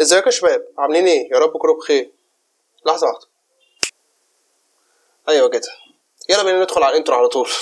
ازيكم يا شباب عاملين ايه يا رب تكونوا بخير لحظه واحده ايوه كده يلا بينا ندخل على الانترو على طول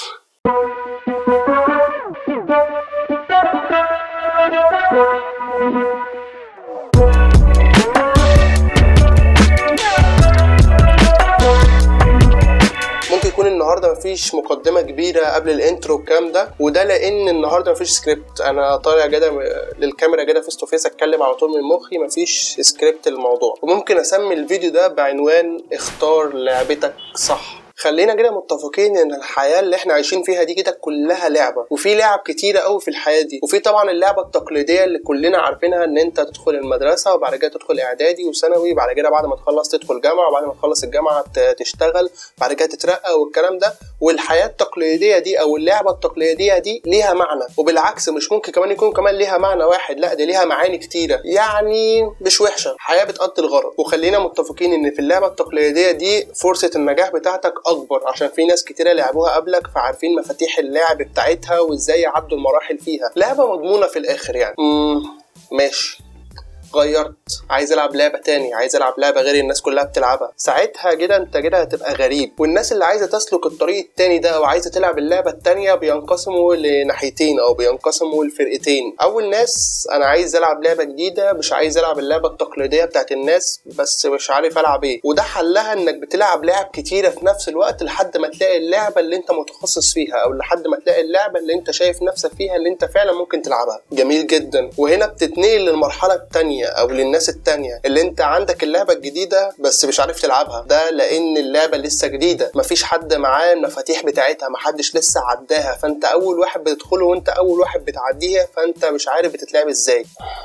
ممكن يكون النهارده مفيش مقدمه كبيره قبل الانترو والكلام ده وده لان النهارده مفيش سكريبت انا طالع كده للكاميرا كده فيس تو فيس اتكلم على طول من مخي مفيش سكريبت للموضوع وممكن اسمي الفيديو ده بعنوان اختار لعبتك صح خلينا كده متفقين ان الحياه اللي احنا عايشين فيها دي كده كلها لعبه وفي لعب كتيره قوي في الحياه دي وفي طبعا اللعبه التقليديه اللي كلنا عارفينها ان انت تدخل المدرسه وبعد كده تدخل اعدادي وثانوي بعد كده بعد ما تخلص تدخل جامعه وبعد ما تخلص الجامعه ت- تشتغل بعد كده تترقى والكلام ده والحياه التقليديه دي او اللعبه التقليديه دي ليها معنى وبالعكس مش ممكن كمان يكون كمان ليها معنى واحد لا دي ليها معاني كتيره يعني مش وحشه حياه بتقضي الغرض وخلينا متفقين ان في اللعبه التقليديه دي فرصه النجاح بتاعتك اكبر عشان في ناس كتيره لعبوها قبلك فعارفين مفاتيح اللعب بتاعتها وازاي يعدوا المراحل فيها لعبه مضمونه في الاخر يعني مم، ماشي غيرت عايز العب لعبه تاني عايز العب لعبه غير الناس كلها بتلعبها ساعتها كده انت كده هتبقى غريب والناس اللي عايزه تسلك الطريق التاني ده او عايزه تلعب اللعبه التانيه بينقسموا لناحيتين او بينقسموا لفرقتين اول ناس انا عايز العب لعبه جديده مش عايز العب اللعبه التقليديه بتاعت الناس بس مش عارف العب ايه وده حلها انك بتلعب لعب كتيره في نفس الوقت لحد ما تلاقي اللعبه اللي انت متخصص فيها او لحد ما تلاقي اللعبه اللي انت شايف نفسك فيها اللي انت فعلا ممكن تلعبها جميل جدا وهنا بتتنقل للمرحله التانيه او للناس التانيه اللي انت عندك اللعبه الجديده بس مش عارف تلعبها ده لان اللعبه لسه جديده مفيش حد معاه المفاتيح بتاعتها محدش لسه عداها فانت اول واحد بتدخله وانت اول واحد بتعديها فانت مش عارف بتتلعب ازاي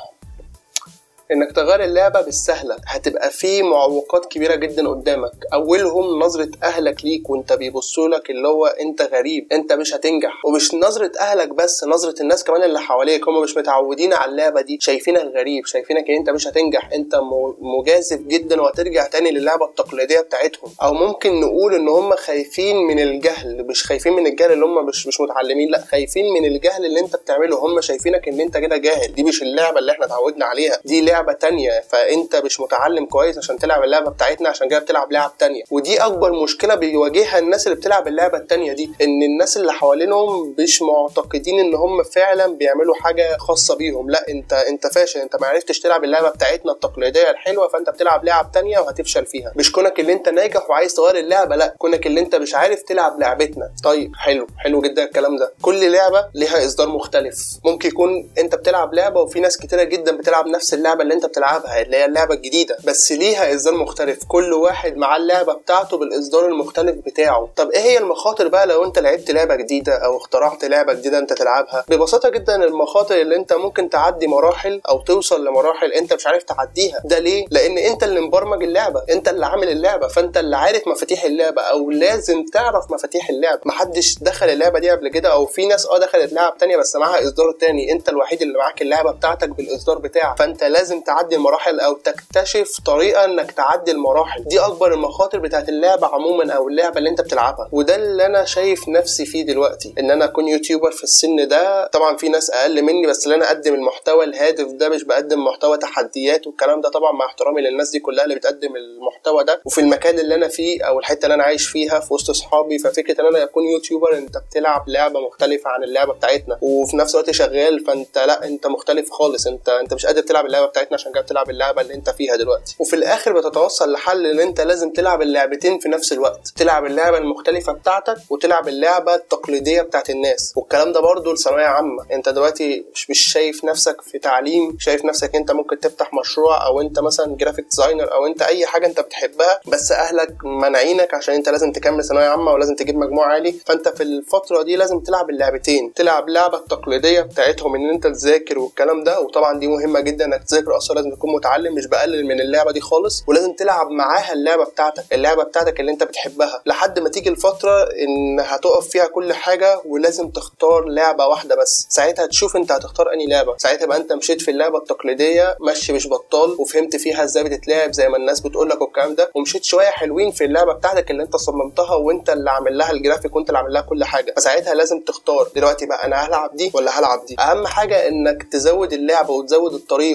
انك تغير اللعبه بالسهله هتبقى في معوقات كبيره جدا قدامك اولهم نظره اهلك ليك وانت بيبصوا لك اللي هو انت غريب انت مش هتنجح ومش نظره اهلك بس نظره الناس كمان اللي حواليك هم مش متعودين على اللعبه دي شايفينك غريب شايفينك ان انت مش هتنجح انت م- مجازف جدا وهترجع تاني للعبه التقليديه بتاعتهم او ممكن نقول ان هم خايفين من الجهل مش خايفين من الجهل اللي هم مش مش متعلمين لا خايفين من الجهل اللي انت بتعمله هم شايفينك ان انت كده جاهل دي مش اللعبه اللي احنا اتعودنا عليها دي لعبه تانية فانت مش متعلم كويس عشان تلعب اللعبه بتاعتنا عشان كده بتلعب لعب تانية ودي اكبر مشكله بيواجهها الناس اللي بتلعب اللعبه التانية دي ان الناس اللي حوالينهم مش معتقدين ان هم فعلا بيعملوا حاجه خاصه بيهم لا انت انت فاشل انت ما عرفتش تلعب اللعبه بتاعتنا التقليديه الحلوه فانت بتلعب لعب تانية وهتفشل فيها مش كونك اللي انت ناجح وعايز تغير اللعبه لا كونك اللي انت مش عارف تلعب لعبتنا طيب حلو حلو جدا الكلام ده كل لعبه ليها اصدار مختلف ممكن يكون انت بتلعب لعبه وفي ناس كتيره جدا بتلعب نفس اللعبه اللي انت بتلعبها اللي هي اللعبه الجديده بس ليها اصدار مختلف كل واحد مع اللعبه بتاعته بالاصدار المختلف بتاعه طب ايه هي المخاطر بقى لو انت لعبت لعبه جديده او اخترعت لعبه جديده انت تلعبها ببساطه جدا المخاطر اللي انت ممكن تعدي مراحل او توصل لمراحل انت مش عارف تعديها ده ليه لان انت اللي مبرمج اللعبه انت اللي عامل اللعبه فانت اللي عارف مفاتيح اللعبه او لازم تعرف مفاتيح اللعبه محدش دخل اللعبه دي قبل كده او في ناس اه دخلت لعب تانية بس معاها اصدار تاني انت الوحيد اللي معاك اللعبه بتاعتك بالاصدار بتاعك فانت لازم تعدي المراحل او تكتشف طريقه انك تعدي المراحل دي اكبر المخاطر بتاعت اللعبه عموما او اللعبه اللي انت بتلعبها وده اللي انا شايف نفسي فيه دلوقتي ان انا اكون يوتيوبر في السن ده طبعا في ناس اقل مني بس اللي انا اقدم المحتوى الهادف ده مش بقدم محتوى تحديات والكلام ده طبعا مع احترامي للناس دي كلها اللي بتقدم المحتوى ده وفي المكان اللي انا فيه او الحته اللي انا عايش فيها في وسط اصحابي ففكره ان انا اكون يوتيوبر انت بتلعب لعبه مختلفه عن اللعبه بتاعتنا وفي نفس الوقت شغال فانت لا انت مختلف خالص انت انت مش قادر تلعب اللعبه بتاعتنا عشان كده بتلعب اللعبه اللي انت فيها دلوقتي وفي الاخر بتتوصل لحل ان انت لازم تلعب اللعبتين في نفس الوقت تلعب اللعبه المختلفه بتاعتك وتلعب اللعبه التقليديه بتاعت الناس والكلام ده برضه لثانويه عامه انت دلوقتي مش مش شايف نفسك في تعليم شايف نفسك انت ممكن تفتح مشروع او انت مثلا جرافيك ديزاينر او انت اي حاجه انت بتحبها بس اهلك مانعينك عشان انت لازم تكمل ثانويه عامه ولازم تجيب مجموع عالي فانت في الفتره دي لازم تلعب اللعبتين تلعب لعبه التقليديه بتاعتهم ان انت تذاكر والكلام ده وطبعا دي مهمه جدا انك تذاكر اصلا لازم تكون متعلم مش بقلل من اللعبه دي خالص ولازم تلعب معاها اللعبه بتاعتك اللعبه بتاعتك اللي انت بتحبها لحد ما تيجي الفتره ان هتقف فيها كل حاجه ولازم تختار لعبه واحده بس ساعتها تشوف انت هتختار انهي لعبه ساعتها بقى انت مشيت في اللعبه التقليديه مشي مش بطال وفهمت فيها ازاي بتتلعب زي ما الناس بتقول لك والكلام ده ومشيت شويه حلوين في اللعبه بتاعتك اللي انت صممتها وانت اللي عامل لها الجرافيك وانت اللي عامل لها كل حاجه فساعتها لازم تختار دلوقتي بقى انا هلعب دي ولا هلعب دي اهم حاجه انك تزود اللعبه وتزود الطريق وتزود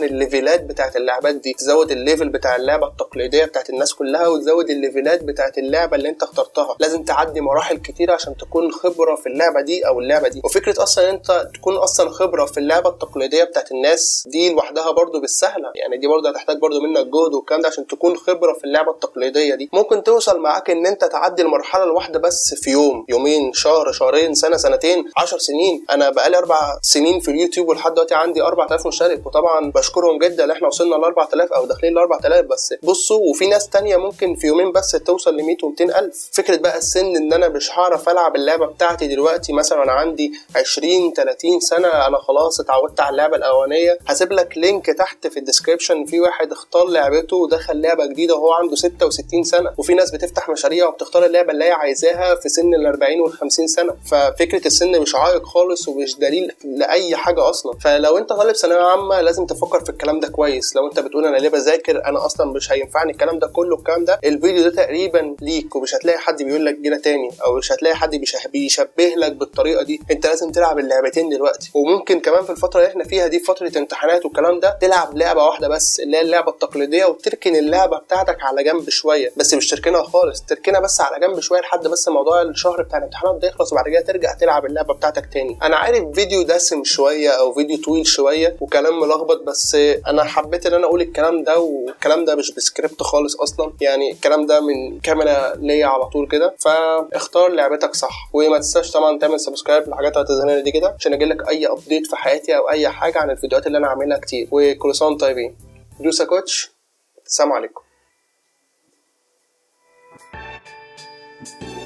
الليفلات بتاعت اللعبات دي تزود الليفل بتاع اللعبه التقليديه بتاعت الناس كلها وتزود الليفلات بتاعت اللعبه اللي انت اخترتها لازم تعدي مراحل كتيره عشان تكون خبره في اللعبه دي او اللعبه دي وفكره اصلا ان انت تكون اصلا خبره في اللعبه التقليديه بتاعت الناس دي لوحدها برضو بالسهله يعني دي برضو هتحتاج برضو منك جهد والكلام ده عشان تكون خبره في اللعبه التقليديه دي ممكن توصل معاك ان انت تعدي المرحله الواحده بس في يوم يومين شهر شهرين سنه سنتين عشر سنين انا بقالي اربع سنين في اليوتيوب ولحد دلوقتي عندي 4000 مشترك وطبعا بشكرهم جدا ان احنا وصلنا ل 4000 او داخلين ل 4000 بس بصوا وفي ناس تانية ممكن في يومين بس توصل ل 100 و200 الف فكره بقى السن ان انا مش هعرف العب اللعبه بتاعتي دلوقتي مثلا انا عندي 20 30 سنه انا خلاص اتعودت على اللعبه الاولانيه هسيب لك لينك تحت في الديسكربشن في واحد اختار لعبته ودخل لعبه جديده وهو عنده 66 سنه وفي ناس بتفتح مشاريع وبتختار اللعبه اللي هي عايزاها في سن ال 40 وال 50 سنه ففكره السن مش عائق خالص ومش دليل لاي حاجه اصلا فلو انت طالب ثانويه عامه لازم تفكر في الكلام ده كويس لو انت بتقول انا ليه بذاكر انا اصلا مش هينفعني الكلام ده كله الكلام ده الفيديو ده تقريبا ليك ومش هتلاقي حد بيقول لك كده تاني او مش هتلاقي حد بيشه- بيشبه لك بالطريقه دي انت لازم تلعب اللعبتين دلوقتي وممكن كمان في الفتره اللي احنا فيها دي فتره امتحانات والكلام ده تلعب لعبه واحده بس اللي هي اللعبه التقليديه وتركن اللعبه بتاعتك على جنب شويه بس مش تركنها خالص تركنها بس على جنب شويه لحد بس موضوع الشهر بتاع الامتحانات ده يخلص وبعد كده ترجع تلعب اللعبه بتاعتك تاني انا عارف فيديو دسم شويه او فيديو طويل شويه وكلام ملخبط بس انا حبيت ان انا اقول الكلام ده والكلام ده مش بسكريبت خالص اصلا يعني الكلام ده من كاميرا ليا على طول كده فاختار لعبتك صح وما تنساش طبعا تعمل سبسكرايب للحاجات اللي هتظهر دي كده عشان اجيلك اي ابديت في حياتي او اي حاجه عن الفيديوهات اللي انا عاملها كتير وكل سنه وانتم طيبين دوسا كوتش السلام عليكم